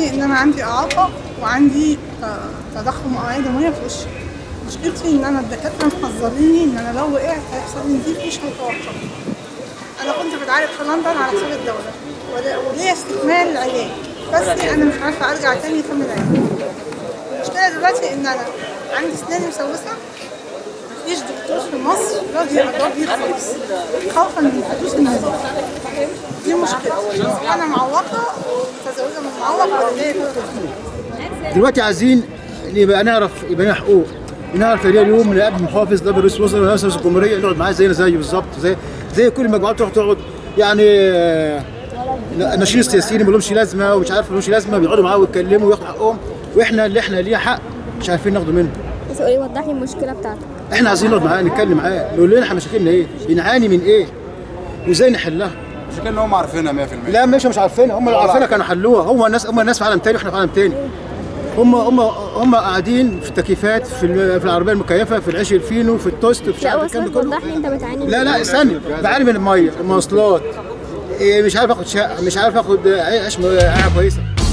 مشكلتي ان انا عندي اعاقه وعندي آه، تضخم اوعيه دمويه في وشي مشكلتي ان انا الدكاتره محذريني ان انا لو وقعت هيحصل لي نزيف مش متوقع انا كنت بتعالج في لندن على حساب الدوله ولا- وليا استكمال العلاج بس انا مش عارفه ارجع تاني اكمل علاج المشكله دلوقتي ان انا عندي اسناني مسوسه مفيش دكتور في مصر راضي يقرب خالص خوفا من حدوث النزيف دي مشكلة انا معوقه متزوجه من معوق ولا ليا كده دلوقتي عايزين يبقى نعرف يبقى لنا حقوق نعرف ليه اليوم اللي قبل محافظ ده رئيس وزراء رئيس الجمهوريه نقعد معاه زينا زيه بالظبط زي زي كل المجموعات تروح تقعد يعني آه، ناشئين السياسيين ما لهمش لازمه ومش عارف ما لهمش لازمه بيقعدوا معاه ويتكلموا وياخدوا حقهم واحنا اللي احنا لينا حق مش عارفين ناخده منه بس قولي وضح لي المشكله بتاعتك احنا عايزين نقعد معاه نتكلم معاه نقول لنا احنا مشاكلنا ايه بنعاني من ايه وازاي نحلها المشكله ان هم عارفينها 100% لا مش مش عارفينها هم اللي عارفينها كانوا حلوها هم الناس هم الناس في عالم تاني واحنا في عالم تاني هم هم هم قاعدين في التكييفات في ال- في العربيه المكيفه في العيش الفينو في التوست في لا عارف هو الكلام اصلا ده كله وضح لي انت بتعاني من لا لا إيه؟ استنى بعاني من الميه المواصلات إيه، مش عارف اخد شقه مش عارف اخد عيش عيشه كويسه